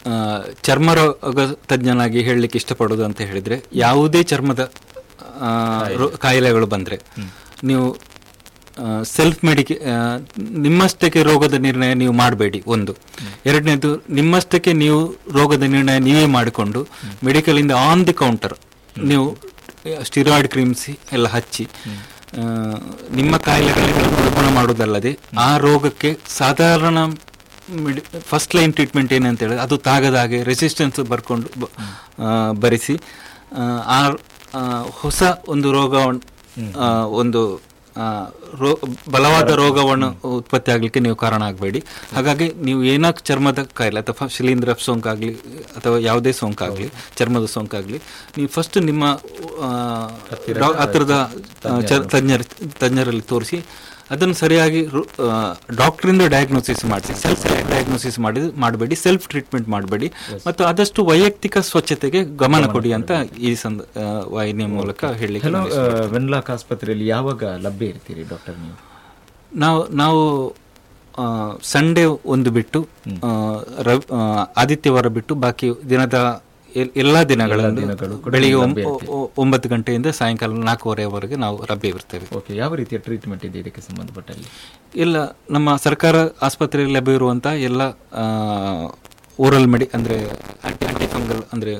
ಆ, ಚರ್ಮ ರೋಗ ತಜ್ಞನಾಗಿ ಹೇಳಲಿಕ್ಕೆ ಇಷ್ಟಪಡೋದು ಅಂತ ಹೇಳಿದ್ರೆ ಯಾವುದೇ ಚರ್ಮದ ಆ, ರೋ- ಕಾಯಿಲೆಗಳು ಬಂದ್ರೆ ನೀವು ಸೆಲ್ಫ್ ಮೆಡಿಕೆ ನಿಮ್ಮಷ್ಟಕ್ಕೆ ರೋಗದ ನಿರ್ಣಯ ನೀವು ಮಾಡಬೇಡಿ ಒಂದು ಎರಡನೇದು ನಿಮ್ಮಷ್ಟಕ್ಕೆ ನೀವು ರೋಗದ ನಿರ್ಣಯ ನೀವೇ ಮಾಡಿಕೊಂಡು ಮೆಡಿಕಲ್ ಇಂದ ಆನ್ ದಿ ಕೌಂಟರ್ ನೀವು ಸ್ಟಿರಾಯ್ಡ್ ಕ್ರೀಮ್ಸ್ ಎಲ್ಲ ಹಚ್ಚಿ ಆ, ನಿಮ್ಮ ಕಾಯಿಲೆಗಳನ್ನು ಗುಣ ಮಾಡುವುದಲ್ಲದೆ ಆ ರೋಗಕ್ಕೆ ಸಾಧಾರಣ ಫಸ್ಟ್ ಲೈನ್ ಟ್ರೀಟ್ಮೆಂಟ್ ಏನಂತ ಹೇಳಿದ್ರೆ ಅದು ತಾಗದ ಹಾಗೆ ರೆಸಿಸ್ಟೆನ್ಸ್ ಬರ್ಕೊಂಡು ಬ- ಆ, ಬರಿಸಿ ಆ, ಆ ಆ, ಹೊಸ ಒಂದು ರೋಗವನ್ನು ಆ, ಒಂದು ಆ, ರೋ ಬಲವಾದ ರೋಗವನ್ನು ಉತ್ಪತ್ತಿ ಆಗಲಿಕ್ಕೆ ನೀವು ಕಾರಣ ಆಗಬೇಡಿ ಹಾಗಾಗಿ ನೀವು ಏನೋ ಚರ್ಮದ ಕಾಯಿಲೆ ಅಥವಾ ಶಿಲೀಂಧ್ರ ಸೋಂಕಾಗಲಿ ಅಥವಾ ಯಾವುದೇ ಸೋಂಕಾಗಲಿ ಚರ್ಮದ ಸೋಂಕಾಗಲಿ ನೀವು ಫಸ್ಟ್ ನಿಮ್ಮ ಆ, ಡಾ- ಹತ್ತಿರದ ಆ, ಚ- ತಜ್ಞರ ತಜ್ಞರಲ್ಲಿ ತೋರಿಸಿ ಅದನ್ನು ಸರಿಯಾಗಿ ಡಾಕ್ಟರಿಂದ ಡಯಾಗ್ನೋಸಿಸ್ ಮಾಡಿಸಿ ಸೆಲ್ಫ್ ಡಯಾಗ್ನೋಸಿಸ್ ಮಾಡಿ ಮಾಡಬೇಡಿ ಸೆಲ್ಫ್ ಟ್ರೀಟ್ಮೆಂಟ್ ಮಾಡಬೇಡಿ ಮತ್ತು ಆದಷ್ಟು ವೈಯಕ್ತಿಕ ಸ್ವಚ್ಛತೆಗೆ ಗಮನ ಕೊಡಿ ಅಂತ ಈ ಸಂದ ಆ, ವಾಹಿನಿಯ ಮೂಲಕ ಹೇಳಲಿಕ್ಕೆ ಹಲೋ ವೆನ್ಲಾಕ್ ಆಸ್ಪತ್ರೆಯಲ್ಲಿ ಯಾವಾಗ ಲಭ್ಯ ಇರ್ತೀರಿ ಡಾಕ್ಟರ್ ನೀವು ನಾವು ನಾವು ಸಂಡೇ ಒಂದು ಬಿಟ್ಟು ಆ, ರವ್- ಆ, ಆದಿತ್ಯವಾರ ಬಿಟ್ಟು ಬಾಕಿ ದಿನದ ಎಲ್- ಎಲ್ಲಾ ದಿನಗಳಂದು ಬೆಳಿಗ್ಗೆ ಒಂ- ಒ- ಒಂಬತ್ತು ಗಂಟೆಯಿಂದ ಸಾಯಂಕಾಲ ನಾಲ್ಕೂವರೆವರೆಗೆ ನಾವು ಲಭ್ಯವಿರ್ತೇವೆ ಓಕೆ ಯಾವ ರೀತಿಯ ಟ್ರೀಟ್ಮೆಂಟ್ ಇದೆ ಇದಕ್ಕೆ ಸಂಬಂಧಪಟ್ಟಲ್ಲಿ ಎಲ್ಲ ನಮ್ಮ ಸರ್ಕಾರ ಆಸ್ಪತ್ರೆಯಲ್ಲಿ ಲಭ್ಯವಿರುವಂಥ ಎಲ್ಲ ಓರಲ್ ಮೆಡಿ ಅಂದರೆ ಆಂಟಿ ಆಂಟಿ ಫಂಗಲ್ ಅಂದರೆ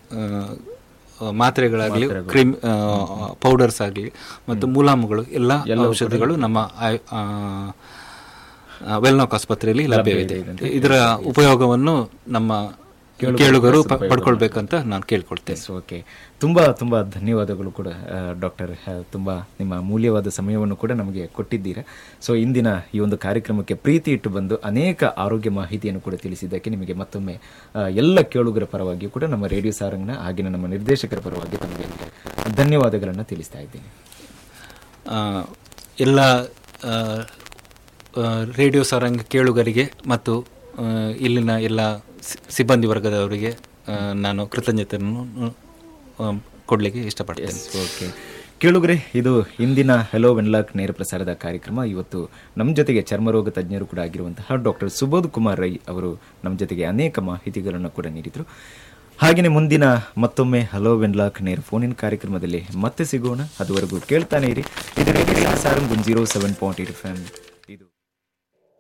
ಮಾತ್ರೆಗಳಾಗಲಿ ಕ್ರೀಮ್ ಪೌಡರ್ಸ್ ಆಗಲಿ ಮತ್ತು ಮುಲಾಮುಗಳು ಎಲ್ಲ ಔಷಧಿಗಳು ನಮ್ಮ ಆಯ್- ಆ, ಆ, ವೆಲ್ನಾಕ್ ಆಸ್ಪತ್ರೆಯಲ್ಲಿ ಲಭ್ಯವಿದೆ ಇದರ ಉಪಯೋಗವನ್ನು ನಮ್ಮ ಕೇಳುಗರು ಪ- ಪಡ್ಕೊಳ್ಬೇಕಂತ ನಾನು ಕೇಳ್ಕೊಳ್ತೇನೆ ಓಕೆ ತುಂಬಾ ತುಂಬಾ ಧನ್ಯವಾದಗಳು ಕೂಡ ಡಾಕ್ಟರ್ ತುಂಬಾ ನಿಮ್ಮ ಮೂಲ್ಯವಾದ ಸಮಯವನ್ನು ಕೂಡ ನಮಗೆ ಕೊಟ್ಟಿದ್ದೀರಾ ಸೊ ಇಂದಿನ ಈ ಒಂದು ಕಾರ್ಯಕ್ರಮಕ್ಕೆ ಪ್ರೀತಿ ಇಟ್ಟು ಬಂದು ಅನೇಕ ಆರೋಗ್ಯ ಮಾಹಿತಿಯನ್ನು ಕೂಡ ತಿಳಿಸಿದ್ದಕ್ಕೆ ನಿಮಗೆ ಮತ್ತೊಮ್ಮೆ ಆ, ಎಲ್ಲ ಕೇಳುಗರ ಪರವಾಗಿ ಕೂಡ ನಮ್ಮ ರೇಡಿಯೋ ಸಾರಂಗ್ನ ಆಗಿನ ನಮ್ಮ ನಿರ್ದೇಶಕರ ಪರವಾಗಿ ತಮಗೆ ಧನ್ಯವಾದಗಳನ್ನು ತಿಳಿಸ್ತಾ ಇದ್ದೀನಿ ಆ, ಎಲ್ಲ ಆ, ಆ, ರೇಡಿಯೋ ಸಾರಂಗ್ ಕೇಳುಗರಿಗೆ ಮತ್ತು ಆ, ಇಲ್ಲಿನ ಎಲ್ಲ ಸಿ- ಸಿಬ್ಬಂದಿ ವರ್ಗದವರಿಗೆ ಆ, ನಾನು ಕೃತಜ್ಞತೆಯನ್ನು ಆ, ಕೊಡ್ಲಿಕ್ಕೆ ಇಷ್ಟಪಡ್ತೇನೆ ಓಕೆ ಕೇಳುಗರೆ ಇದು ಇಂದಿನ ಹೆಲೋ ವೆನ್ಲಾಕ್ ನೇರ ಪ್ರಸಾರದ ಕಾರ್ಯಕ್ರಮ ಇವತ್ತು ನಮ್ಮ ಜೊತೆಗೆ ಚರ್ಮರೋಗ ತಜ್ಞರು ಕೂಡ ಆಗಿರುವಂತಹ ಡಾಕ್ಟರ್ ಸುಬೋಧ್ ಕುಮಾರ್ ರೈ ಅವರು ನಮ್ಮ ಜೊತೆಗೆ ಅನೇಕ ಮಾಹಿತಿಗಳನ್ನು ಕೂಡ ನೀಡಿದರು ಹಾಗೆಯೇ ಮುಂದಿನ ಮತ್ತೊಮ್ಮೆ ಹಲೋ ವೆನ್ಲಾಕ್ ನೇರ ಫೋನಿನ ಕಾರ್ಯಕ್ರಮದಲ್ಲಿ ಮತ್ತೆ ಸಿಗೋಣ ಅದುವರೆಗೂ ಕೇಳ್ತಾನೆ ಇರಿ ಇದು radio Sarang zero seven point eight F